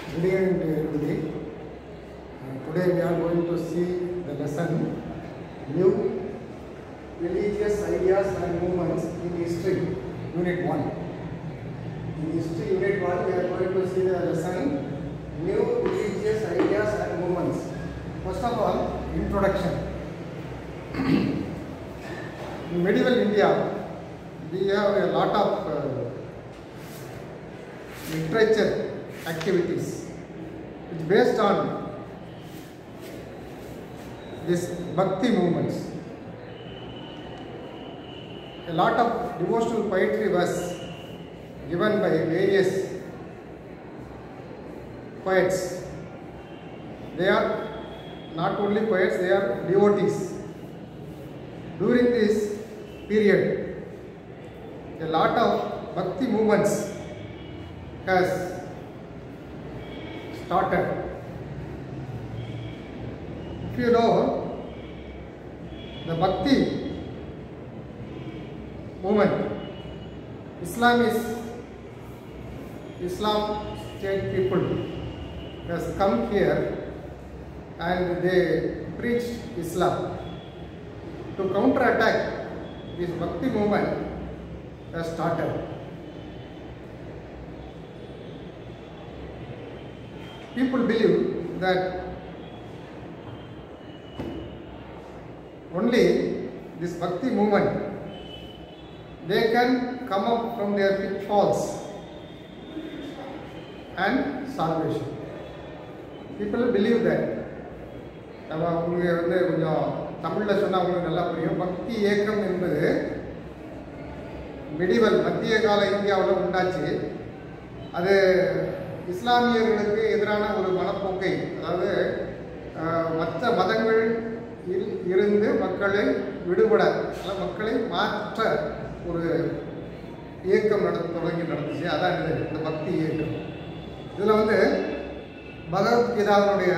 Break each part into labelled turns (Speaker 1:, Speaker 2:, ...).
Speaker 1: Good evening to everybody. Uh, today we are going to see the lesson New Religious Ideas and Movements in History, Unit 1. In History Unit 1, we are going to see the lesson New Religious Ideas and Movements. First of all, introduction. in medieval India, we have a lot of uh, literature activities which based on this bhakti movements. A lot of devotional poetry was given by various poets. They are not only poets, they are devotees. During this period, a lot of bhakti movements has started. If you know the bhakti movement, Islam is Islam state people has come here and they preached Islam. To counterattack this bhakti movement has started. People believe that only this bhakti movement they can come up from their pitfalls and salvation. People believe that. நம்ம உங்களுக்கு வந்து கொஞ்சம் தமிழில் சொன்னால் உங்களுக்கு நல்லா புரியும் பக்தி இயக்கம் என்பது மெடிவல் மத்திய கால இந்தியாவில் உண்டாச்சு அது இஸ்லாமியர்களுக்கு எதிரான ஒரு மனப்போக்கை அதாவது அஹ், மற்ற மதங்கள் இரு- இருந்து மக்களை விடுபட அதாவது மக்களை மாற்ற ஒரு இயக்கம் நட தொடங்கி நடந்துச்சு அதான் இது இந்த பக்தி இயக்கம் இதில் வந்து பகவத்கீதாவினுடைய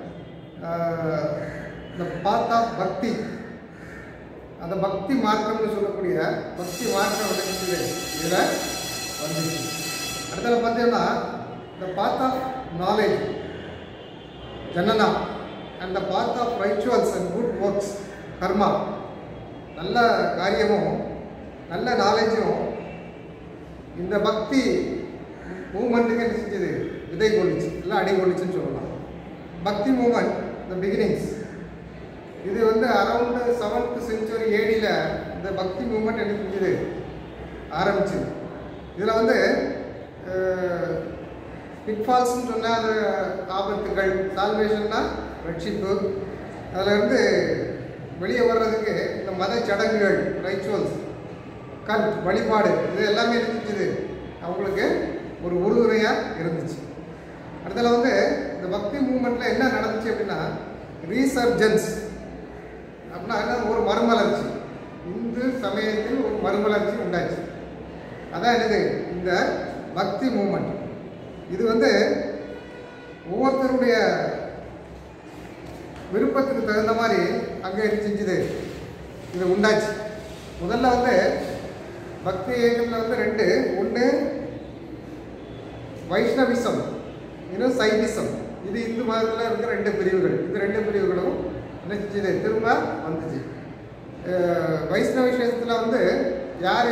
Speaker 1: இந்த பாத் ஆஃப் பக்தி அந்த பக்தி மார்க்கம்னு சொல்லக்கூடிய பக்தி மார்க்கம் வந்துச்சு இதில் வந்துச்சு அடுத்தது பார்த்தீங்கன்னா இந்த path of knowledge jnana and the path of rituals and good works karma நல்ல காரியமும் நல்ல நாலேஜும் இந்த பக்தி மூமெண்ட்டுக்கு என்ன செஞ்சது விதை கொள்ளிச்சு இல்லை அடி கொள்ளிச்சுன்னு சொல்லலாம் பக்தி மூமெண்ட் த பிகினிங்ஸ் இது வந்து அரௌண்ட் செவன்த் செஞ்சுரி ஏடியில் இந்த பக்தி மூமெண்ட் என்ன செஞ்சது ஆரம்பிச்சுது இதில் வந்து பிட்ஃபால்ஸ்னு சொன்னால் அது ஆபத்துகள் சால்வேஷன்னா ரட்சிப்பு அதில் இருந்து வெளியே வர்றதுக்கு இந்த மத சடங்குகள் ரைச்சுவல்ஸ் கல் வழிபாடு இது எல்லாமே இருந்துச்சு அவங்களுக்கு ஒரு உறுதுணையாக இருந்துச்சு அடுத்தல வந்து இந்த பக்தி மூமெண்ட்டில் என்ன நடந்துச்சு அப்படின்னா ரீசர்ஜன்ஸ் அப்படின்னா என்ன ஒரு மறுமலர்ச்சி இந்து சமயத்தில் ஒரு மறுமலர்ச்சி உண்டாச்சு அதான் என்னது இந்த பக்தி மூமெண்ட் இது வந்து ஒவ்வொருத்தருடைய விருப்பத்துக்கு தகுந்த மாதிரி அங்கே செஞ்சுது இது உண்டாச்சு முதல்ல வந்து பக்தி இயக்கத்தில் வந்து ரெண்டு ஒன்று வைஷ்ணவிசம் இன்னும் சைவிசம் இது இந்து மதத்தில் இருக்கிற ரெண்டு பிரிவுகள் இந்த ரெண்டு பிரிவுகளும் என்ன செஞ்சது திரும்ப வந்துச்சு அஹ் வைஷ்ணவ விஷயத்தில் வந்து யார்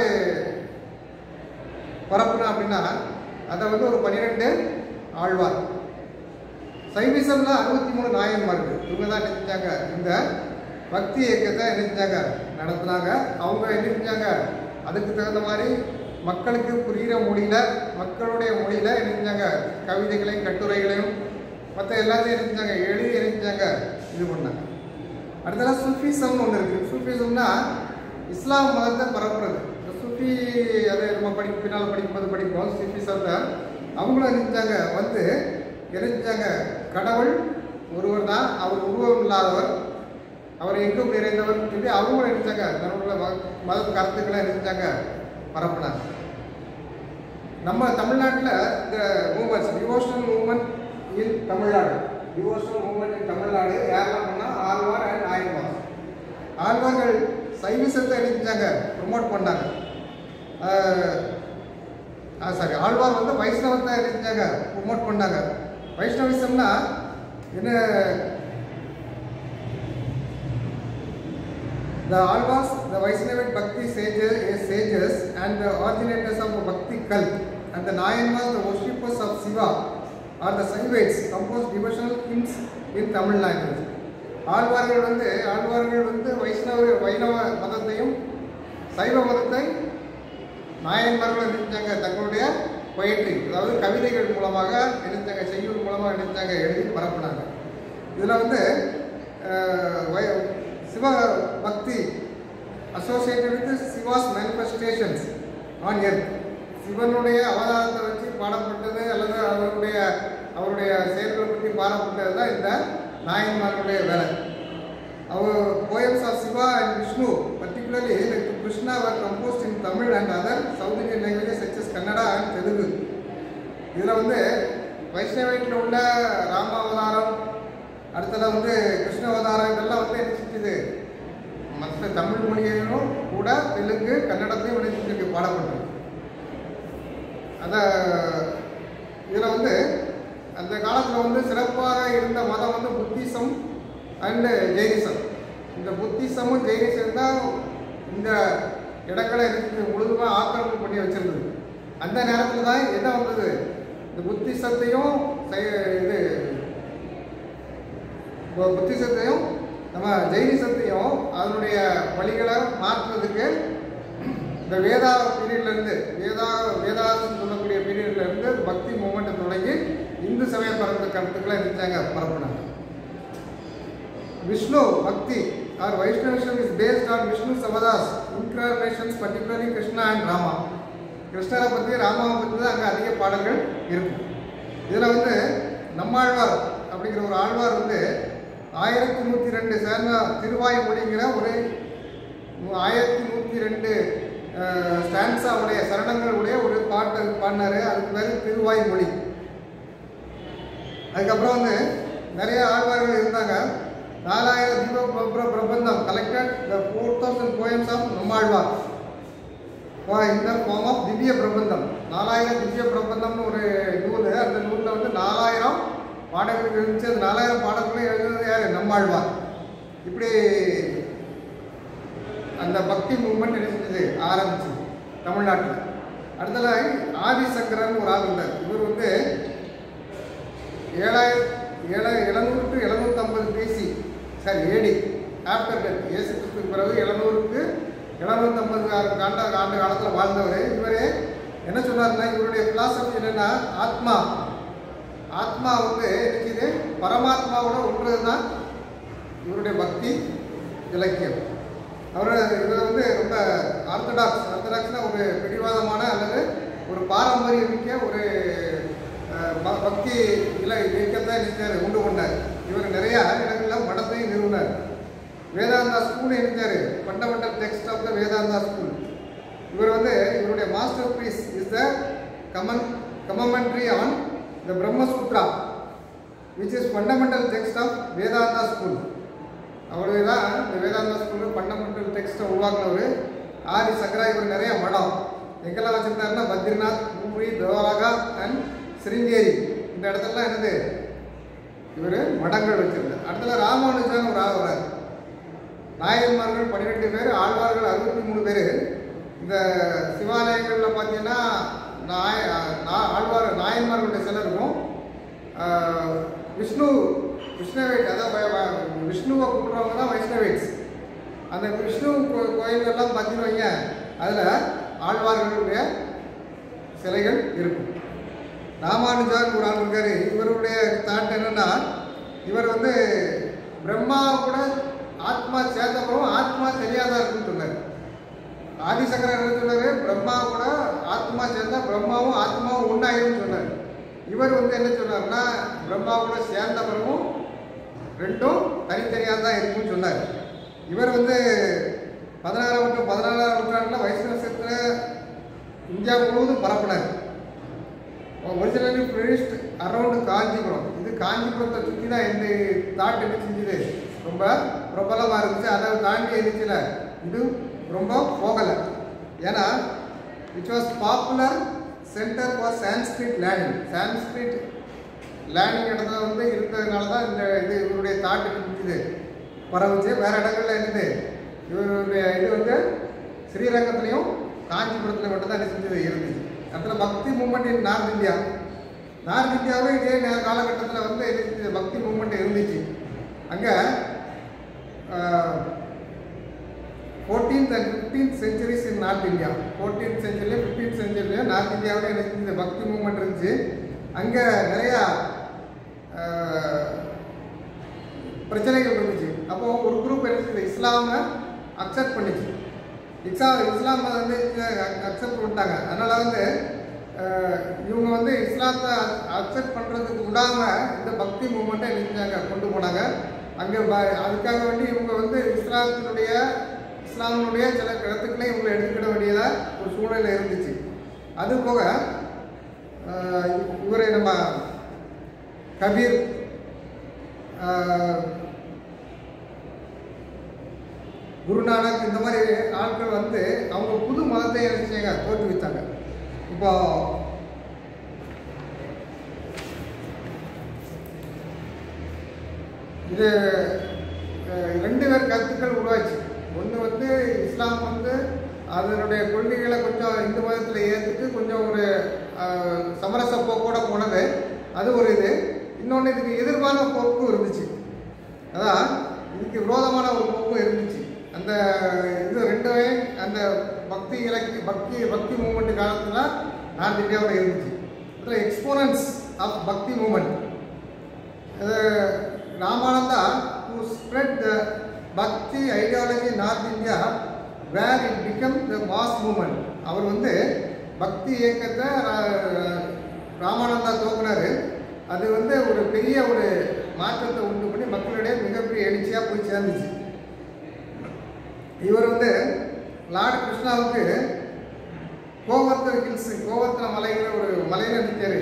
Speaker 1: பரப்புனா அப்படின்னா அதை வந்து ஒரு பன்னிரெண்டு ஆழ்வார் சைவிசம்ல அறுபத்தி மூணு நாயன்மார்கள் இவங்க தான் என்ன செஞ்சாங்க இந்த பக்தி இயக்கத்தை என்ன செஞ்சாங்க நடத்துனாங்க அவங்க என்ன செஞ்சாங்க அதுக்கு தகுந்த மாதிரி மக்களுக்கு புரிகிற மொழியில மக்களுடைய மொழியில என்ன செஞ்சாங்க கவிதைகளையும் கட்டுரைகளையும் மற்ற எல்லாத்தையும் என்ன செஞ்சாங்க எழுதி என்ன செஞ்சாங்க இது பண்ணாங்க அடுத்தது சூஃபிசம்னு ஒன்று இருக்குது சூஃபிசம்னா இஸ்லாம் மதத்தை பரப்புறது இந்த சூஃபி அதை நம்ம படி பின்னால் படிக்கும்போது படிப்போம் சூஃபிசத்தை அவங்களும் என்ன செஞ்சாங்க வந்து என்ன செஞ்சாங்க கடவுள் ஒருவர் தான் அவர் உருவம் இல்லாதவர் அவர் எங்கும் நிறைந்தவர் சொல்லி அவங்களும் என்ன செஞ்சாங்க தன்னுடைய மத மத கருத்துக்களை என்ன செஞ்சாங்க பரப்புனாங்க நம்ம தமிழ்நாட்டில் இந்த movements devotional movement in Tamil Nadu devotional movement in Tamil Nadu யாரெல்லாம் பண்ணால் ஆழ்வார் அண்ட் நாயன்மார் ஆழ்வார்கள் சைவிசத்தை என்ன செஞ்சாங்க ப்ரொமோட் பண்ணாங்க ஆஹ், ஆ சாரி ஆழ்வார் வந்து வைஷ்ணவத்தை என்ன செஞ்சாங்க ப்ரொமோட் பண்ணாங்க வைஷ்ணவிசம்னா என்ன The Alvas, the Vaishnavite Bhakti sages, sages and the originators of the Bhakti cult and the Nayanmas, the worshippers of Shiva are the Saivites, composed devotional hymns in Tamil language. ஆழ்வார்கள் வந்து ஆழ்வார்கள் வந்து வைஷ்ணவ வைணவ மதத்தையும் சைவ மதத்தை நாயன்மார்கள் நினைச்சாங்க தங்களுடைய பொயட்ரி அதாவது கவிதைகள் மூலமாக நினைச்சாங்க செய்யுள் மூலமாக நினைச்சாங்க எழுதி பரப்புனாங்க இதில் வந்து அஹ், வை- Shiva bhakti associated with Shiva's manifestations on earth சிவனுடைய அவதாரத்தை வச்சு பாடப்பட்டது அல்லது அவருடைய அவருடைய செயல்களை பற்றி பாடப்பட்டது தான் இந்த நாயன்மார்களுடைய வேலை அவர் poems of Shiva and Vishnu particularly like Krishna were composed in Tamil and other south Indian languages such as Kannada and Telugu இதில் வந்து வைஷ்ணவத்தில் உள்ள ராம அவதாரம் அடுத்தது வந்து கிருஷ்ண அவதாரம் இதெல்லாம் வந்து என்ன செஞ்சுது மற்ற தமிழ் மொழியிலும் கூட தெலுங்கு கன்னடத்தையும் என்ன செஞ்சிருக்கு பாடப்பட்டிருக்கு அதை இதில் வந்து அந்த காலத்தில் வந்து சிறப்பாக இருந்த மதம் வந்து புத்திசம் அண்டு ஜெயினிசம் இந்த புத்திசமும் ஜெயினிசம் தான் இந்த இடங்களை எனக்கு முழுதுமாக ஆக்கிரமிப்பு பண்ணி வச்சிருந்தது அந்த நேரத்தில் தான் என்ன வந்தது இந்த புத்திசத்தையும் செய- இது இப்போ புத்திசத்தையும் நம்ம ஜெயினிசத்தையும் அதனுடைய வழிகளை மாற்றுறதுக்கு இந்த வேதா பீரியட்ல இருந்து வேதா வேதாசம் சொல்லக்கூடிய பீரியட்ல இருந்து பக்தி மூமெண்ட் தொடங்கி இந்து சமய பரப்பு கருத்துக்களை இருந்துச்சாங்க பரப்புனாங்க Vishnu bhakti are Vaishnavism is based on Vishnu சமதாஸ் incarnations particularly Krishna and Rama கிருஷ்ணரை பற்றி ராமாவை பற்றி தான் அங்கே அதிக பாடல்கள் இருக்கும் இதில் வந்து நம்மாழ்வார் அப்படிங்கிற ஒரு ஆழ்வார் வந்து ஆயிரத்தி நூற்றி ரெண்டு சேர்ந்த திருவாய்மொழிங்கிற ஒரு ஆயிரத்தி நூற்றி ரெண்டு ஸ்டான்ஸா உடைய சரணங்கள் உடைய ஒரு பாட்டு பாடினாரு அதுக்கு பேர் திருவாய்மொழி அதுக்கப்புறம் வந்து நிறைய ஆழ்வார்கள் இருந்தாங்க நாலாயிரம் தீப பிர- Prabandham collected the four thousand poems of Nammalvar இந்த ஃபார்ம் ஆஃப் திவ்ய பிரபந்தம் நாலாயிரம் திவ்ய பிரபந்தம்னு ஒரு நூல் அந்த நூலில் வந்து நாலாயிரம் பாடல்கள் இருந்துச்சு அந்த நாலாயிரம் பாடல்களும் எழுதுனது யார் நம்மாழ்வார் இப்படி அந்த பக்தி மூவ்மெண்ட் என்ன செஞ்சது ஆரம்பிச்சு தமிழ்நாட்டில் அடுத்தல ஆதிசங்கரன் ஒரு ஆள் இருந்தார் இவர் வந்து ஏழாயிரம் ஏழ எழுநூறு டு எழுநூற்றம்பது BC sorry AD after death இயேசு கிறிஸ்துக்கு பிறகு எழுநூறுக்கு எழுநூற்றம்பது ஆண்டு ஆண்டு காலத்தில் வாழ்ந்தவர் இவர் என்ன சொன்னார்னா இவருடைய பிலாசபி என்னன்னா ஆத்மா ஆத்மா வந்து இருக்குது பரமாத்மாவோட ஒன்றது தான் இவருடைய பக்தி இலக்கியம் அவர் இவர் வந்து ரொம்ப ஆர்த்தடாக்ஸ் ஆர்த்தடாக்ஸ்னா ஒரு பிடிவாதமான அல்லது ஒரு பாரம்பரியமிக்க ஒரு அஹ், ப- பக்தி இல இயக்கத்தை நினைச்சார் உண்டு கொண்டார் இவர் நிறைய இடங்களில் மடத்தையும் நிறுவினார் வேதாந்தா ஸ்கூல் இருந்தார் fundamental text of the Vedanta school இவர் வந்து இவருடைய masterpiece is the common commentary on the Brahmasutra which is fundamental text of Vedanta school அவரு தான் இந்த வேதாந்தா ஸ்கூலு ஃபண்டமெண்டல் டெக்ஸ்ட்டை உருவாக்குனவர் ஆதி சங்கரா இவர் நிறைய மடம் எங்கெல்லாம் வச்சிருந்தாருன்னா பத்ரிநாத் பூரி துவாரகா அண்ட் சிருங்கேரி இந்த இடத்துலலாம் என்னது இவர் மடங்கள் வச்சிருந்தார் அடுத்தது ராமானுஜன் ஒரு ஆள் வரார் நாயன்மார்கள் பன்னிரெண்டு பேர் ஆழ்வார்கள் அறுபத்தி மூணு பேர் இந்த சிவாலயங்களில் பார்த்தீங்கன்னா நாய நா- ஆழ்வார் நாயன்மார்களுடைய சிலை இருக்கும் ஆஹ், விஷ்ணு விஷ்ணவேட் அதாவது வ- வ- விஷ்ணுவை கூப்பிட்றவங்க தான் வைஷ்ணவேட்ஸ் அந்த விஷ்ணு கோ- கோயில்கள்லாம் பார்த்தீங்கன்னு வைங்க அதில் ஆழ்வார்களுடைய சிலைகள் இருக்கும் ராமானுஜான் ஒரு ஆள் இருக்காரு இவருடைய தாட் என்னன்னா இவர் வந்து பிரம்மா கூட ஆத்மா சேர்ந்தப்பறம் ஆத்மா தெரியாதா இருக்குன்னு சொன்னார் ஆதிசங்கரர் என்ன சொன்னாரு பிரம்மா கூட ஆத்மா சேர்ந்தா பிரம்மாவும் ஆத்மாவும் ஒன்றாயிரும்னு சொன்னார் இவர் வந்து என்ன சொன்னார்னா பிரம்மா கூட சேர்ந்த பிறகும் ரெண்டும் தனித்தனியாக தான் இருக்கும்னு சொன்னார் இவர் வந்து பதினாறாம் மற்றும் பதினாலாம் நூற்றாண்டில் வைஷ்ணவத்தில் இந்தியா முழுவதும் பரப்பினார் ஒரிஜினலி ஃபினிஷ்ட் அரௌண்ட் காஞ்சிபுரம் இது காஞ்சிபுரத்தை சுற்றி தான் இந்த தாட் என்ன செஞ்சுது ரொம்ப பிரபலமாக இருந்துச்சு அதை தாண்டி இருந்துச்சுல இது ரொம்ப போகலை ஏன்னா which was popular centre for Sanskrit learning Sanskrit learning இடத்துல வந்து இருந்ததுனால தான் இந்த இது இவருடைய தாட்டு இருந்துச்சு பரவுச்சு வேற இடங்கள்ல இருந்தது இவருடைய இது வந்து ஸ்ரீரங்கத்துலேயும் காஞ்சிபுரத்தில் மட்டும் தான் என்ன செஞ்சது இருந்துச்சு அதில் bhakti movement in north India north இந்தியாவும் இதே நே காலகட்டத்தில் வந்து என்ன செஞ்சது? பக்தி மூமெண்ட் இருந்துச்சு அங்கே fourteenth and fifteenth centuries in north India fourteenth செஞ்சுரியும் ஃபிஃப்டீன்த் செஞ்சுரியும் நார்த் இந்தியாவில் எனக்கு இந்த பக்தி மூமெண்ட் இருந்துச்சு அங்கே நிறையா ஆஹ், பிரச்சனைகள் இருந்துச்சு அப்போ ஒரு குரூப் என்ன இஸ்லாமை அக்செப்ட் பண்ணிச்சு இஸ்லா இஸ்லாம் வந்து அக்செப்ட் பண்ணிட்டாங்க அதனால் வந்து ஆஹ், இவங்க வந்து இஸ்லாத்தை அக்செப்ட் பண்ணுறதுக்கு விடாம இந்த பக்தி மூமெண்ட்டை நினைச்சாங்க கொண்டு போனாங்க அங்கே அதுக்காக வேண்டி இவங்க வந்து இஸ்லாத்தினுடைய இஸ்லாமினுடைய சில கருத்துக்களை இவங்களை எடுத்துக்கிட வேண்டியதாக ஒரு சூழ்நிலை இருந்துச்சு அது போக ஆஹ், இவரை நம்ம கபீர் ஆஹ், குருநானக் இந்த மாதிரி ஆட்கள் வந்து அவங்க புது மதத்தை நினைச்சாங்க தோற்றுவித்தாங்க இப்போ இது அஹ், ரெண்டு பேர் கருத்துக்கள் உருவாச்சு ஒன்று வந்து இஸ்லாம் வந்து அதனுடைய கொள்கைகளை கொஞ்சம் இந்து மதத்தில் ஏற்றுட்டு கொஞ்சம் ஒரு அஹ், சமரச போக்கோட போனது அது ஒரு இது இன்னொன்று இதுக்கு எதிர்ப்பான போக்கும் இருந்துச்சு அதான் இதுக்கு விரோதமான ஒரு போக்கும் இருந்துச்சு அந்த இது ரெண்டுமே அந்த பக்தி இலக்கிய பக்தி பக்தி மூமெண்ட் காலத்துல நார்த் இந்தியாவில் இருந்துச்சு அதில் exponents of bhakti movement Ramananda who spread the bhakti ideology north India where it became the mass movement அவர் வந்து பக்தி இயக்கத்தை ரா- ராமானந்தா துவங்கினாரு அது வந்து ஒரு பெரிய ஒரு மாற்றத்தை உண்டு பண்ணி மக்களிடையே மிகப்பெரிய எழுச்சியாக போய் சேர்ந்துச்சு இவர் வந்து லார்ட் கிருஷ்ணாவுக்கு கோவர்த்தன ஹில்ஸ் கோவர்த்தன மலைங்கிற ஒரு மலையில நிற்காரு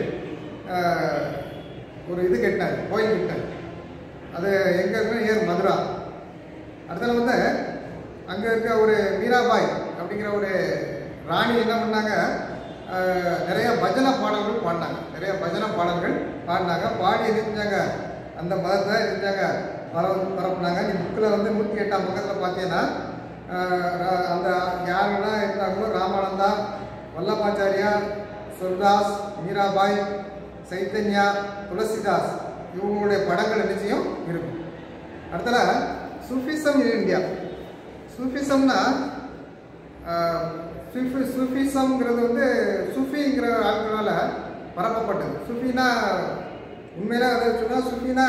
Speaker 1: ஒரு இது கட்டினார் கோயில் கட்டினார் அது எங்கே இருக்குன்னா ஏர் மதுரா அடுத்தது வந்து அங்கே இருக்க ஒரு மீராபாய் அப்படிங்கிற ஒரு ராணி என்ன பண்ணாங்க அஹ், நிறைய பஜனை பாடல்கள் பாடினாங்க நிறைய பஜனை பாடல்கள் பாடினாங்க பாடி இருந்துச்சாங்க அந்த மதத்தை இருந்துச்சாங்க பரவ பரப்புனாங்க நீ புக்கில் வந்து நூற்றி எட்டாம் பக்கத்தில் பார்த்தீங்கன்னா அஹ், ர- அந்த யாரெல்லாம் இருந்தாங்களோ ராமானந்தா வல்லபாச்சாரியா சுர்தாஸ் மீராபாய் சைத்தன்யா துளசிதாஸ் இவங்களுடைய படங்கள் நிச்சயம் இருக்கும் அடுத்தல சூஃபிசம் இன் இந்தியா சூஃபிசம்னா ஆஹ், சூஃபி சூஃபிசம்ங்கிறது வந்து சூஃபிங்கிற ஆட்களால் பரப்பப்பட்டது சூஃபினா உண்மையில அதை சொன்னால் சூஃபினா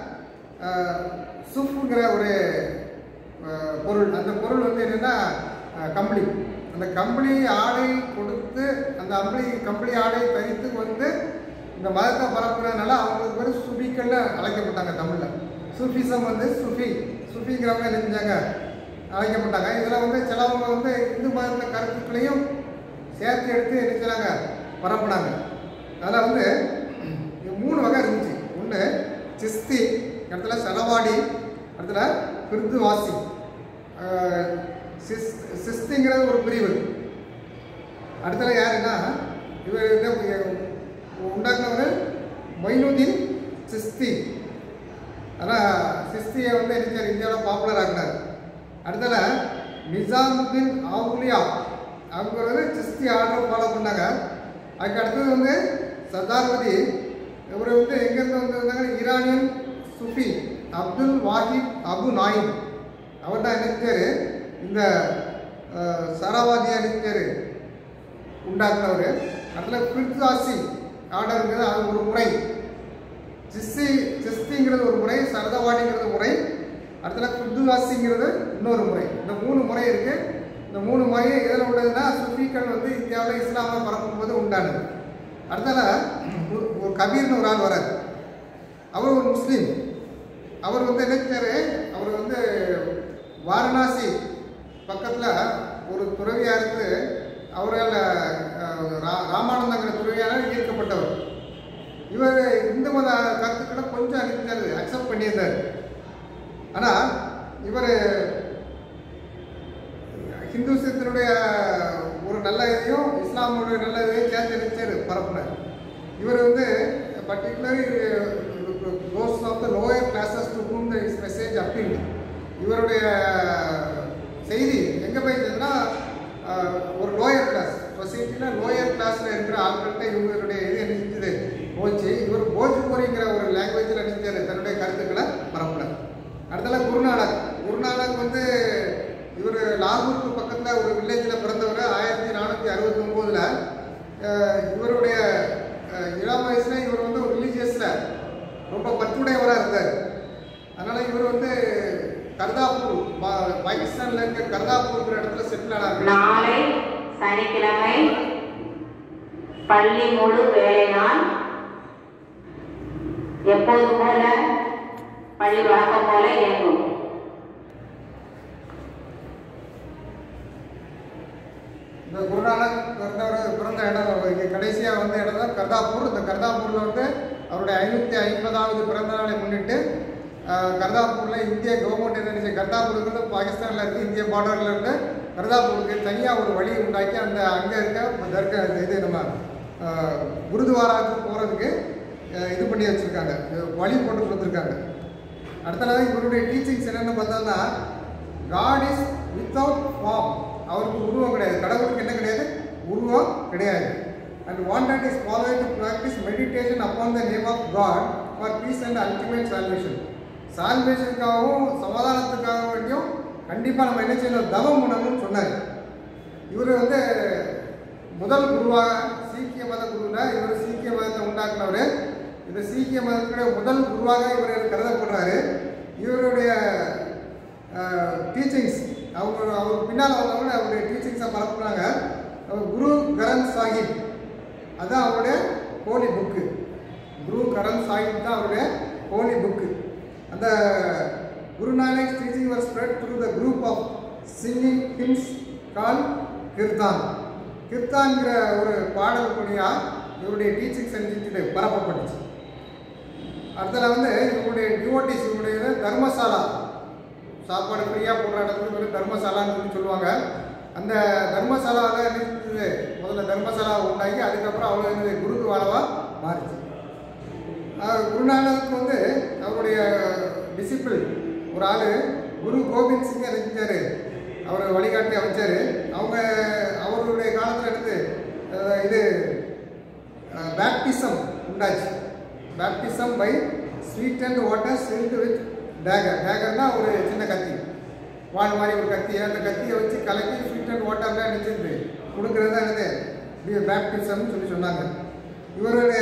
Speaker 1: சுஃப்ங்கிற ஒரு ஆஹ், பொருள் அந்த பொருள் வந்து என்னென்னா கம்பளி அந்த கம்பளி ஆடை கொடுத்து அந்த அம்பளி கம்பளி ஆடை தரித்து வந்து இந்த மதத்தை பரப்புறதுனால அவங்களுக்கு பேர் சுபிக்கள்னு அழைக்கப்பட்டாங்க தமிழில் சூஃபிசம் வந்து சுஃபி சுஃபிங்கிறவங்க என்ன செஞ்சாங்க அழைக்கப்பட்டாங்க இதில் வந்து சிலவங்க வந்து இந்து மதத்த கருத்துக்களையும் சேர்த்து எடுத்து என்ன செய்றாங்க பரப்புனாங்க அதில் வந்து இது மூணு வகை இருந்துச்சு ஒன்று சிஸ்தி இடத்துல செலவாடி இடத்துல பிருத்துவாசி ஆஹ், சிஸ் சிஸ்திங்கிறது ஒரு பிரிவு அடுத்தது யாருன்னா இவர் இதை உண்டாக்குனவர் மொயினுதீன் சிஸ்தி ஆனால் சிஸ்தியை வந்து என்ன இந்தியாவில் பாப்புலர் ஆக்கினார் அடுத்தல நிசாமுதீன் ஆவுலியா அவங்க வந்து சிஸ்தி ஆர்டர் ஃபாலோ பண்ணாங்க அதுக்கு அடுத்தது வந்து சர்தார்வதி இவர் வந்து எங்கேருந்து வந்திருந்தாங்க Iranian Sufi Abdul Wahid Abu Naim அவர் தான் என்ன செஞ்சாரு இந்த அஹ், சாராவாதியா நினைச்சாரு உண்டாக்குனவர் அதில் பிரித்வாசி ஆர்டருங்கிறது அது ஒரு முறை சிஸ்தி சிஸ்திங்கிறது ஒரு முறை சரதவாடிங்கிறது முறை அடுத்தல குத்துவாசிங்கிறது இன்னொரு முறை இந்த மூணு முறை இருக்கு இந்த மூணு முறையை எதில் உள்ளதுன்னா சுஃபிக்கள் வந்து இந்தியாவில் இஸ்லாமை பரப்பும் போது உண்டானது அடுத்தல ஒரு- ஒரு கபீர்னு ஒரு ஆள் வரார் அவர் ஒரு முஸ்லீம் அவர் வந்து என்ன செஞ்சாரு அவர் வந்து வாரணாசி பக்கத்தில் ஒரு துறவியாருக்கு அவரால் அஹ், ரா- ராமானந்தங்கிற துறவியால் ஈர்க்கப்பட்டவர் இவர் இந்து மத கருத்துக்களை கொஞ்சம் அனுப்பிட்டாரு அக்செப்ட் பண்ணியிருந்தார் ஆனால் இவர் ஹிந்துசத்தினுடைய ஒரு நல்ல இதையும் இஸ்லாமுடைய நல்ல இதையும் சேர்த்து நினைச்சார் பரப்புனார் இவர் வந்து particularly uh, those of the lower classes to whom the his message appealed. இவருடைய செய்தி எங்கே போயிருந்ததுன்னா அஹ், ஒரு லோயர் கிளாஸ் சொசைட்டியில் லோயர் கிளாஸில் இருக்கிற ஆட்கள்கிட்ட இவருடைய இது என்ன செஞ்சது போச்சு இவர் போஜ்பூரிங்கிற ஒரு லாங்குவேஜில் நினைச்சாரு தன்னுடைய கருத்துக்களை பரப்புல அடுத்தல குருநானக் குருநானக் வந்து இவர் லாகூருக்கு பக்கத்தில் ஒரு வில்லேஜில் பிறந்தவர் ஆயிரத்தி நானூற்றி அறுபத்தி ஒம்போதில் இவருடைய அஹ், இளம் வயசுல இவர் வந்து ஒரு ரிலீஜியஸில் ரொம்ப பற்றுடையவராக இருந்தார் அதனால் இவர் வந்து கர்தாப்பூர் பா- பாகிஸ்தான்ல இருக்க கர்தாப்பூர்ங்கிற இடத்துல செட்டில் ஆனார்
Speaker 2: நாளை சனிக்கிழமை பள்ளி முழு வேலை நாள் எப்போது போல பள்ளி வழக்கம் போல இயங்கும்
Speaker 1: இந்த குருநானக் பிறந்தவர் பிறந்த இடம் இங்கே கடைசியாக வந்த இடம் தான் கர்தாப்பூர் இந்த கர்தாப்பூரில் வந்து அவருடைய ஐநூற்றி ஐம்பதாவது பிறந்த நாளை முன்னிட்டு அஹ், கர்தாப்பூரில் இந்திய கவர்மெண்ட் என்ன நினைச்சு கர்தாப்பூருக்கு பாகிஸ்தானில் இருக்கு இந்திய பார்டரில் இருந்து கர்தாப்பூருக்கு தனியாக ஒரு வழி உண்டாக்கி அந்த அங்கே இருக்க தர்கா இது நம்ம அஹ், குருத்வாராவுக்கு போகிறதுக்கு இது பண்ணி வச்சுருக்காங்க வழி போட்டு கொடுத்துருக்காங்க அடுத்தது இவருடைய டீச்சிங்ஸ் என்னென்னு பார்த்தோம்னா காட் இஸ் வித்தவுட் ஃபார்ம் அவருக்கு உருவம் கிடையாது கடவுளுக்கு என்ன கிடையாது உருவம் கிடையாது and wanted is follow to practise meditation upon the name of God for peace and ultimate salvation சால்வேஷனுக்காகவும் சமாதானத்துக்காக வேண்டியும் கண்டிப்பாக நம்ம என்ன செய்யணும் தவம் பண்ணணும்னு சொன்னார் இவர் வந்து முதல் குருவாக சீக்கிய மத குருவில் இவர் சீக்கிய மதத்தை உண்டாக்குனவர் இந்த சீக்கிய மதத்துடைய முதல் குருவாக இவர் கருதப்படுறாரு இவருடைய டீச்சிங்ஸ் அவங்க அவர் பின்னால் வந்தவங்க அவருடைய டீச்சிங்ஸை பரப்புனாங்க அவர் குரு கரன் சாஹிப் அதுதான் அவருடைய ஹோலி புக்கு குரு கரண் சாஹிப் தான் அவருடைய ஹோலி புக்கு அந்த Guru Nanak teaching was spread through the group of singing hymns called kirtan கிர்தான்கிற ஒரு பாடல் வழியா இவருடைய டீச்சிங் செஞ்சுட்டு பரப்பப்பட்டுச்சு அடுத்தது வந்து இவருடைய டிவோட்டிஸ் இவருடைய இது தர்மசாலா சாப்பாடு ஃப்ரீயாக போடுற இடத்துக்கு வந்து தர்மசாலான்னு சொல்லி சொல்லுவாங்க அந்த தர்மசாலாவில் இருந்தது முதல்ல தர்மசாலா உண்டாக்கி அதுக்கப்புறம் அவ்வளோ என்னது குருத்வாராவாக மாறிச்சு அஹ் குருநானக் வந்து அவருடைய டிசிபிள் ஒரு ஆள் குரு கோபிந்த் சிங் என்ன செஞ்சார் அவரை வழிகாட்டி அமைச்சார் அவங்க அவருடைய காலத்தில் எடுத்து அஹ் இது பேப்டிசம் உண்டாச்சு baptism by sweet and water chilled with dagger டேகர்னா ஒரு சின்ன கத்தி வால் மாதிரி ஒரு கத்தி அந்த கத்தியை வச்சு கலக்கி ஸ்வீட் அண்ட் வாட்டர்லாம் நினச்சிருந்து கொடுக்குறது தான் என்னது பேப்டிசம்னு சொல்லி சொன்னாங்க இவருடைய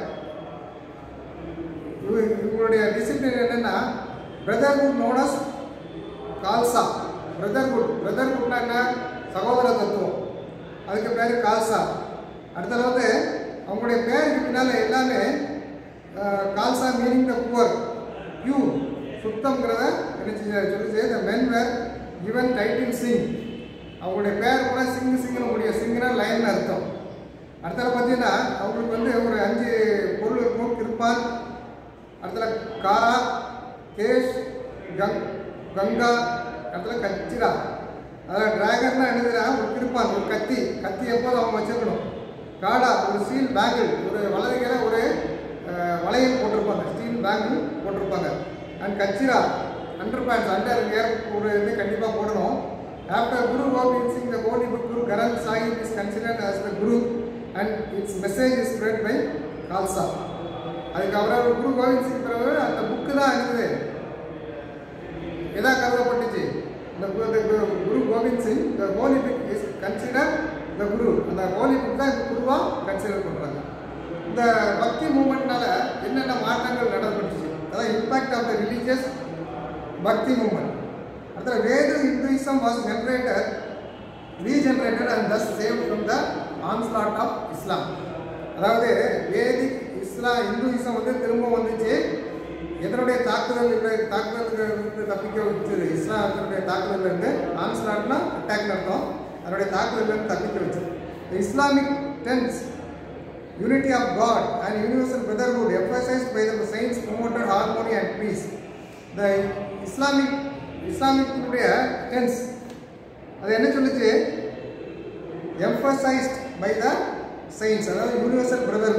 Speaker 1: இவ- இவங்களுடைய டிசிப்ளின் என்னன்னா பிரதர்ஹுட் நோனஸ் கால்சா பிரதர்ஹுட் பிரதர்ஹுட்னா என்ன சகோதர தத்துவம் அதுக்கு பேர் கால்சா அடுத்தது வந்து அவங்களுடைய பேருக்கு பின்னால் எல்லாமே ah, Khalsa meaning the pure பியூ சுத்தங்கிறத என்ன சொல்லி the men were given title Singh அவங்களுடைய பேர் கூட சிங் சிங்னு முடிய சிங்னா லைன் அர்த்தம் அடுத்தது பார்த்தீங்கன்னா அவங்களுக்கு வந்து ஒரு அஞ்சு பொருள் இருக்கும் கிருப்பான் அடுத்தது காரா கேஷ் கங் கங்கா அடுத்தது கச்சிரா அதில் டிராகன்னா எழுதுனா ஒரு கிருப்பான் ஒரு கத்தி கத்தி எப்போதும் அவங்க வச்சிருக்கணும் காடா ஒரு ஸ்டீல் பேங்கிள் ஒரு வலதுகையில் ஒரு அஹ், வளையல் போட்டிருப்பாங்க ஸ்டீல் பேங்கிள் போட்டிருப்பாங்க and kachera underpants underwear ஒரு இது கண்டிப்பாக போடணும் after Guru Gobind Singh the holy book Guru Granth Sahib is considered as the Guru and its message is spread by Khalsa அதுக்கு அப்புறம் குரு கோவிந்த் சிங் பிறகு அந்த புக்கு தான் இருக்குது எதா கருதப்பட்டுச்சு இந்த கு- the Guru Guru Govind Singh the holy book is consider the Guru அந்த ஹோலி புக் தான் இப்போ குருவாக கன்சிடர் பண்ணுறாங்க இந்த பக்தி மூமெண்ட்னால என்னென்ன மாற்றங்கள் நடந்துச்சு அதான் impact of the religious bhakti movement அடுத்த வேது Hinduism was generated regenerated and thus saved from the onslaught of Islam அதாவது வேதிக் இஸ்லாம் இந்துயிசம் வந்து திரும்ப வந்துச்சு எதனுடைய தாக்குதல் இல்லை தாக்குதலுக்கு தப்பிக்க வச்சது இஸ்லாத்தினுடைய தாக்குதல் இருந்து ஆன்ஸ்லாட்னா அட்டாக் அர்த்தம் அதனுடைய தாக்குதல் இருந்து தப்பிக்க வச்சது Islamic tenets unity of God and universal brotherhood emphasized by the saints promoted harmony and peace. The Islamic இஸ்லாமிக்குடைய டென்ஸ் அது என்ன சொல்லுச்சு emphasized by the saints அதாவது universal brotherhood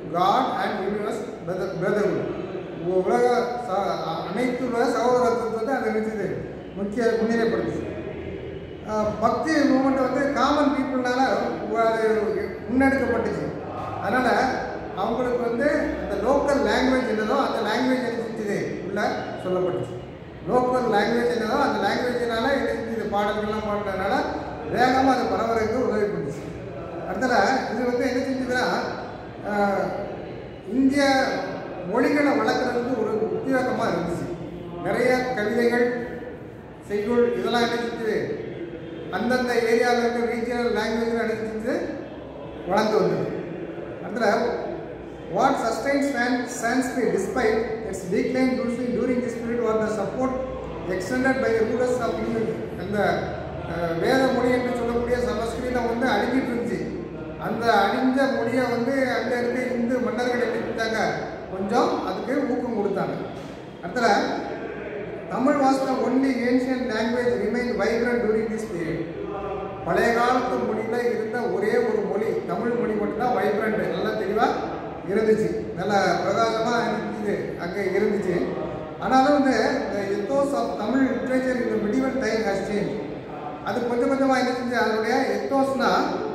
Speaker 1: God and universe brotherhood உலக ச- அனைத்து உலக சகோதரத்துவத்தை அது நினைச்சது முக்கிய முன்னிலைப்படுத்துச்சு ஆஹ் பக்தி மூமெண்ட் வந்து காமன் பீப்புள்னால அது முன்னெடுக்கப்பட்டுச்சு அதனால் அவங்களுக்கு வந்து அந்த லோக்கல் லாங்குவேஜ் என்னதோ அந்த லாங்குவேஜ் எடுத்துச்சு உள்ள சொல்லப்பட்டுச்சு லோக்கல் லாங்குவேஜ் என்னதோ அந்த லாங்குவேஜினால எடுத்துச்சு பாடல்கள்லாம் பாடுறதுனால வேகமாக அது பரவறதுக்கு உதவி பண்ணுச்சு அடுத்தல இது வந்து என்ன செஞ்சதுன்னா ஆஹ் இந்திய மொழிகளை வளர்க்குறதுக்கு ஒரு உத்தியோகமாக இருந்துச்சு நிறைய கவிதைகள் செய்யுள் இதெல்லாம் என்ன செஞ்சது அந்தந்த ஏரியாவில் இருக்க ரீஜியனல் லாங்குவேஜில் அனுப்பிச்சு வளர்ந்து வந்தது அதில் what sustains Sanskrit despite its decline usually during this period what the support extended by the rulers of England அந்த அஹ், வேத மொழி என்று சொல்லக்கூடிய சமஸ்கிருதம் வந்து அழிஞ்சிட்டு இருந்துச்சு அந்த அழிஞ்ச மொழியை வந்து அங்கே இருக்க இந்து மன்னர்கள் என்ன செஞ்சாங்க கொஞ்சம் அதுக்கு ஊக்கம் கொடுத்தாங்க அடுத்தல Tamil was the only ancient language remain vibrant during this period பழைய காலத்து மொழியில் இருந்த ஒரே ஒரு மொழி தமிழ் மொழி மட்டும்தான் வைப்ரண்ட் நல்லா தெளிவாக இருந்துச்சு நல்லா பிரகாசமாக இருந்துச்சு அங்கே இருந்துச்சு ஆனாலும் வந்து இந்த எத்தோஸ் ஆஃப் தமிழ் லிட்ரேச்சர் இந்த மிடிவல் டைம் ஹஸ் சேஞ்ச் அது கொஞ்சம் கொஞ்சமாக என்ன செஞ்சு அதனுடைய எத்தோஸ்னா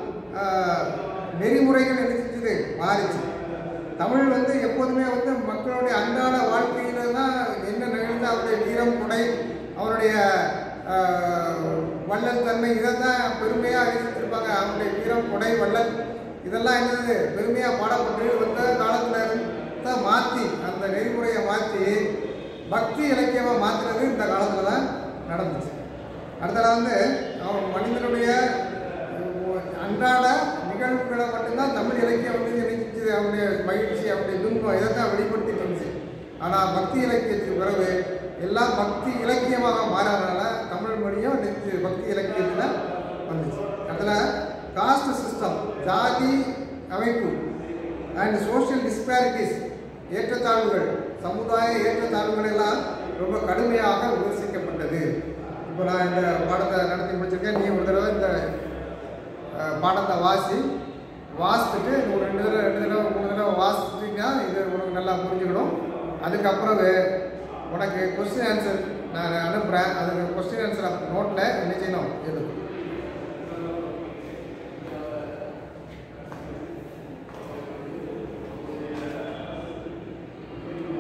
Speaker 1: நெறிமுறைகள் என்ன செஞ்சது மாறிச்சு தமிழ் வந்து எப்போதுமே வந்து மக்களுடைய அன்றாட வாழ்க்கையில தான் என்ன நிகழ்ந்து அவருடைய வீரம் கொடை அவருடைய ஆஹ், வள்ளல் தன்மை இதை தான் பெருமையாக அறிவிச்சிருப்பாங்க அவருடைய வீரம் கொடை வள்ளல் இதெல்லாம் என்னது பெருமையாக பாடப்பட்டு வந்த காலத்தில் இருந்த மாற்றி அந்த நெறிமுறையை மாற்றி பக்தி இலக்கியமாக மாற்றுறது இந்த காலத்தில் தான் நடந்துச்சு அடுத்தது வந்து அவன் மனிதனுடைய அன்றாட நிகழ்வுகளை மட்டும்தான் தமிழ் இலக்கியம் வந்து நினைச்சது அவனுடைய மகிழ்ச்சி அவனுடைய துன்பம் இதை தான் வெளிப்படுத்திட்டு இருந்துச்சு ஆனால் பக்தி இலக்கியத்துக்கு பிறகு எல்லாம் பக்தி இலக்கியமாக மாறாதனால தமிழ் மொழியும் நினைச்சு பக்தி இலக்கியத்தில் வந்துச்சு அதில் காஸ்ட் சிஸ்டம் ஜாதி அமைப்பு அண்ட் சோஷியல் டிஸ்பாரிட்டிஸ் ஏற்றத்தாழ்வுகள் சமுதாய ஏற்றத்தாழ்வுகள் எல்லாம் ரொம்ப கடுமையாக விமர்சிக்கப்பட்டது இப்போ நான் இந்த பாடத்தை நடத்தி முடிச்சிருக்கேன் நீ ஒரு தடவை இந்த அஹ், பாடத்தை வாசி வாசிச்சுட்டு ஒரு ரெண்டு தடவை ரெண்டு தடவை மூணு தடவை வாசிச்சிட்டிங்கன்னா இது உனக்கு நல்லா புரிஞ்சுக்கணும் அதுக்கப்புறம் வே- உனக்கு கொஸ்டின் ஆன்சர் நான் அனுப்புகிறேன் அதுக்கு கொஸ்டின் ஆன்சர் நோட்டில் என்ன செய்யணும் எழுதணும்